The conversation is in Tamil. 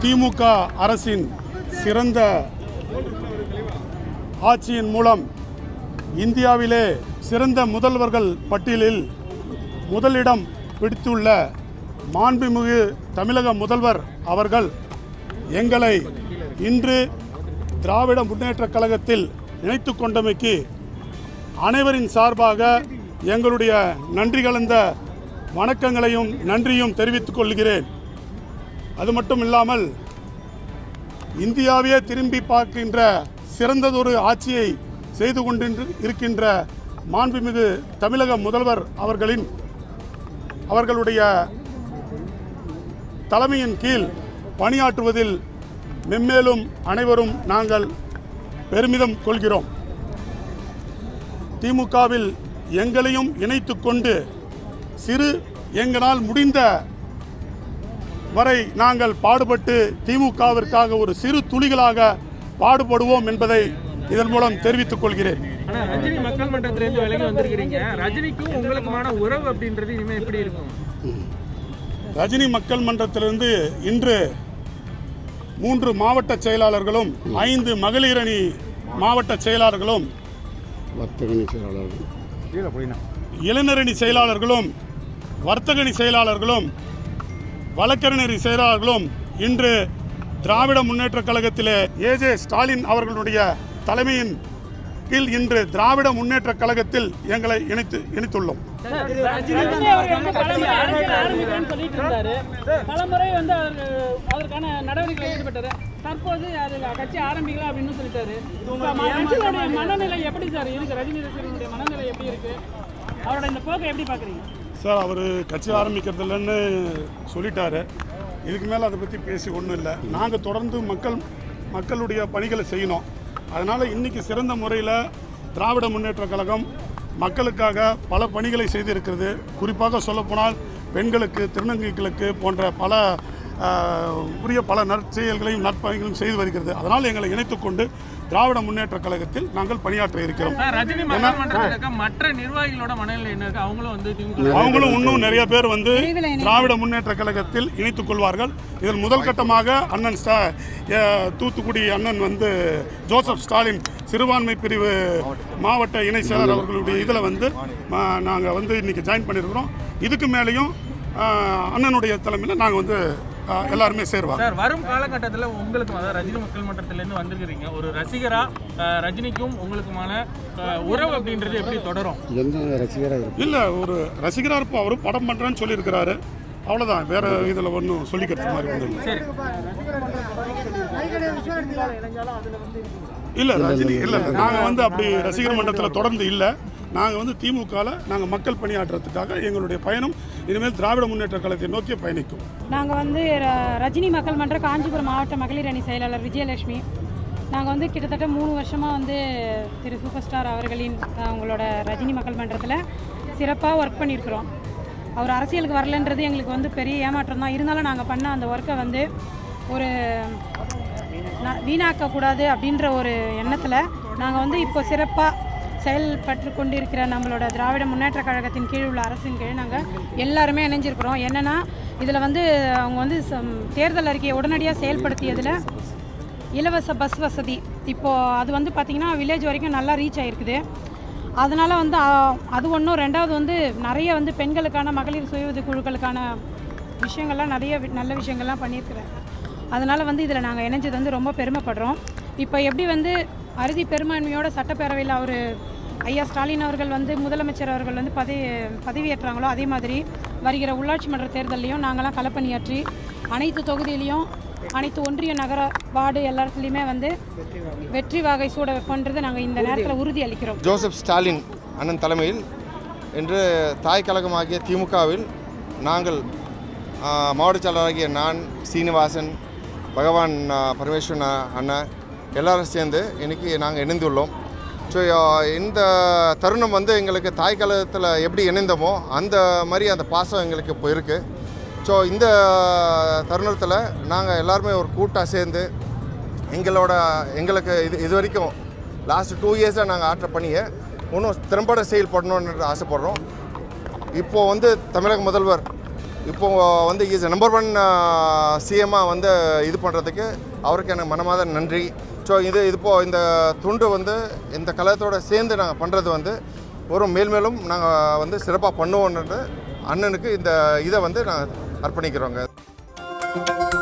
திமுக அரசின் சிறந்த ஆட்சியின் மூலம் இந்தியாவிலே சிறந்த முதல்வர்கள் பட்டியலில் முதலிடம் பிடித்துள்ள மாண்புமிகு தமிழக முதல்வர் அவர்கள் எங்களை இன்று திராவிட முன்னேற்றக் கழகத்தில் இணைத்து கொண்டமைக்கு அனைவரின் சார்பாக எங்களுடைய நன்றி கலந்த வணக்கங்களையும் நன்றியும் தெரிவித்துக் கொள்கிறேன் அது மட்டும் இல்லாமல் இந்தியாவையே திரும்பி பார்க்கின்ற சிறந்ததொரு ஆட்சியை செய்து கொண்டு இருக்கின்ற மாண்புமிகு தமிழக முதல்வர் அவர்களின் அவர்களுடைய தலைமையின் கீழ் பணியாற்றுவதில் மென்மேலும் அனைவரும் நாங்கள் பெருமிதம் கொள்கிறோம் திமுகவில் எங்களையும் இணைத்துக் கொண்டு சிறு எங்களால் முடிந்த வரை நாங்கள் பாடுபட்டு திமுகவிற்காக ஒரு சிறு துளிகளாக பாடுபடுவோம் என்பதை இதன் மூலம் தெரிவித்துக் கொள்கிறேன் ஆனா ரஜினி மக்கள் மன்றத்திலேருந்து விலகி வந்திருக்கிறீங்க ரஜினிக்கும் உங்களுக்குமான உறவு அப்படின்றது இனிமே எப்படி இருக்கும் ரஜினி மக்கள் மன்றத்திலிருந்து இன்று மூன்று மாவட்ட செயலாளர்களும் ஐந்து மகளிரணி மாவட்ட செயலாளர்களும் வர்த்தகணி செயலாளர்கள் இளைஞரணி செயலாளர்களும் வர்த்தகணி செயலாளர்களும் வழக்கறிஞர் செயலாளர்களும் இன்று திராவிட முன்னேற்றக் கழகத்திலே ஏஜே ஸ்டாலின் அவர்களுடைய தலைமையின் கீழ் இன்று திராவிட முன்னேற்றக் கழகத்தில் எங்களை இணைத்து இணைத்துள்ளோம் ரஜினி அவர்கள் வந்து பலமுறை அரசியல் ஆரம்பிக்கிறேன்னு சொல்லிட்டு இருந்தாரு பலமுறை வந்து அவர் அதற்கான நடவடிக்கைகள் ஈடுபட்டாரு தற்போது அது கட்சி ஆரம்பிக்கலாம் அப்படின்னு சொல்லிட்டாரு இப்ப ம- ரஜினியுடைய மனநிலை எப்படி சார் இருக்கு ரஜினி ரசிகர்களுடைய மனநிலை எப்படி இருக்கு அவரோட இந்த போக்கை எப்படி பாக்குறீங்க சார் அவர் கட்சி ஆரம்பிக்கிறது இல்லைன்னு சொல்லிட்டாரு இதுக்கு மேலே அதை பற்றி பேசி ஒன்றும் இல்லை நாங்கள் தொடர்ந்து மக்கள் மக்களுடைய பணிகளை செய்யணும் அதனால் இன்றைக்கி சிறந்த முறையில் திராவிட முன்னேற்றக் கழகம் மக்களுக்காக பல பணிகளை செய்திருக்கிறது குறிப்பாக சொல்லப்போனால் பெண்களுக்கு திருநங்கைகளுக்கு போன்ற பல ஆஹ், உரிய பல நற்செயல்களையும் நற்பணிகளையும் செய்து வருகிறது அதனால் எங்களை இணைத்துக்கொண்டு திராவிட முன்னேற்றக் கழகத்தில் நாங்கள் பணியாற்ற இருக்கிறோம் சார் ரஜினி மக்கள் மன்றத்தில் இருக்க மற்ற நிர்வாகிகளோட மனநிலை என்ன இருக்கு அவங்களும் வந்து திமுக அவங்களும் இன்னும் நிறைய பேர் வந்து திராவிட முன்னேற்ற கழகத்தில் இணைத்துக் கொள்வார்கள் இதில் முதல் கட்டமாக அண்ணன் ஸ்டா எ, தூத்துக்குடி அண்ணன் வந்து ஜோசப் ஸ்டாலின் சிறுபான்மை பிரிவு மாவட்ட இணை செயலர் அவர்களுடைய இதில் வந்து நாங்கள் வந்து இன்னைக்கு ஜாயின் பண்ணியிருக்கிறோம் இதுக்கு மேலேயும் ஆ, அண்ணனுடைய தலைமையில் நாங்கள் வந்து ஆ, எல்லாருமே சேருவாங்க சார் வரும் காலகட்டத்தில் உங்களுக்கு அதாவது ரஜினி மக்கள் மன்றத்திலேருந்து வந்திருக்கிறீங்க ஒரு ரசிகரா அஹ், ரஜினிக்கும் உங்களுக்குமான அஹ், உறவு அப்படின்றது எப்படி தொடரும் எந்த ரசிகராக இருக்கும் இல்லை ஒரு ரசிகராக இருப்போம் அவரும் படம் பண்ணுறேன்னு சொல்லியிருக்கிறாரு அவ்வளோதான் வேற இதில் ஒன்றும் சொல்லிக்கிறது மாதிரி ஒன்றும் இல்லை சரி இல்ல ரஜினி இல்ல இல்ல நாங்க வந்து அப்படி ரசிகர் மன்றத்தில் தொடர்ந்து இல்ல நாங்க வந்து திமுகவில் நாங்க மக்கள் பணியாற்றுறதுக்காக எங்களுடைய பயணம் இனிமேல் திராவிட முன்னேற்ற கழகத்தை நோக்கி பயணிக்கும் நாங்கள் வந்து ர- ரஜினி மக்கள் மன்ற காஞ்சிபுரம் மாவட்ட மகளிர் அணி செயலாளர் விஜயலட்சுமி நாங்கள் வந்து கிட்டத்தட்ட மூணு வருஷமாக வந்து திரு சூப்பர் ஸ்டார் அவர்களின் அவங்களோட ரஜினி மக்கள் மன்றத்தில் சிறப்பாக ஒர்க் பண்ணியிருக்கிறோம் அவர் அரசியலுக்கு வரலன்றது எங்களுக்கு வந்து பெரிய ஏமாற்றம் தான் இருந்தாலும் நாங்கள் பண்ண அந்த ஒர்க்கை வந்து ஒரு ந- வீணாக்கக்கூடாது அப்படின்ற ஒரு எண்ணத்தில் நாங்கள் வந்து இப்போ சிறப்பாக செயல்பட்டு கொண்டிருக்கிற நம்மளோட திராவிட முன்னேற்ற கழகத்தின் கீழ் உள்ள அரசின் கீழ் நாங்கள் எல்லாருமே இணைஞ்சிருக்கிறோம் என்னென்னா இதில் வந்து அவங்க வந்து சம்- தேர்தல் அறிக்கையை உடனடியாக செயல்படுத்தியதில் இலவச பஸ் வசதி இப்போது அது வந்து பார்த்திங்கன்னா வில்லேஜ் வரைக்கும் நல்லா ரீச் ஆகிருக்குது அதனால் வந்து ஆ, அது ஒன்றும் ரெண்டாவது வந்து நிறைய வந்து பெண்களுக்கான மகளிர் சுய உதவி குழுக்களுக்கான விஷயங்கள்லாம் நிறைய வி- நல்ல விஷயங்கள்லாம் பண்ணியிருக்கிறேன் அதனால் வந்து இதில் நாங்கள் இணைஞ்சது வந்து ரொம்ப பெருமைப்படுறோம் இப்போ எப்படி வந்து அறுதி பெரும்பான்மையோட சட்டப்பேரவையில் அவர் ஐயா ஸ்டாலின் அவர்கள் வந்து முதலமைச்சர் அவர்கள் வந்து பதவி பதவியேற்றாங்களோ அதே மாதிரி வருகிற உள்ளாட்சி மன்ற தேர்தல்லையும் நாங்களாம் களப்பணியாற்றி அனைத்து தொகுதியிலையும் அனைத்து ஒன்றிய நகர வார்டு எல்லாத்துலேயுமே வந்து வெற்றி வாகை சூட வைப்போன்றதை நாங்கள் இந்த நேரத்தில் உறுதி அளிக்கிறோம் ஜோசப் ஸ்டாலின் அண்ணன் தலைமையில் இன்று தாய் கழகமாகிய திமுகவில் நாங்கள் ஆ, மாவட்ட செயலாளராகிய நான் சீனிவாசன் பகவான் ஆ, பரமேஸ்வரன் அ- அண்ணா எல்லாரும் சேர்ந்து இன்னைக்கு நாங்கள் இணைந்துள்ளோம் ஸோ இந்த தருணம் வந்து எங்களுக்கு தாய் கழகத்தில் எப்படி இணைந்தோமோ அந்த மாதிரி அந்த பாசம் எங்களுக்கு இப்போ இருக்குது ஸோ இந்த தருணத்தில் நாங்கள் எல்லாருமே ஒரு கூட்டாக சேர்ந்து எங்களோட எங்களுக்கு இது இது வரைக்கும் லாஸ்ட் டூ இயர்ஸாக நாங்கள் ஆற்ற பணியை இன்னும் திறம்பட செயல்படணும்னு ஆசைப்படுறோம் இப்போது வந்து தமிழக முதல்வர் இப்போ வந்து இஸ் நம்பர் ஒன் சிஎம்மாக வந்து இது பண்ணுறதுக்கு அவருக்கு எனக்கு மனமாத நன்றி ஸோ இது இப்போ இந்த துண்டு வந்து இந்த கழகத்தோட சேர்ந்து நாங்கள் பண்ணுறது வந்து ஒரு மேல்மேலும் நாங்கள் வந்து சிறப்பாக பண்ணுவோன்றது அண்ணனுக்கு இந்த இதை வந்து நாங்கள் அர்ப்பணிக்கிறோங்க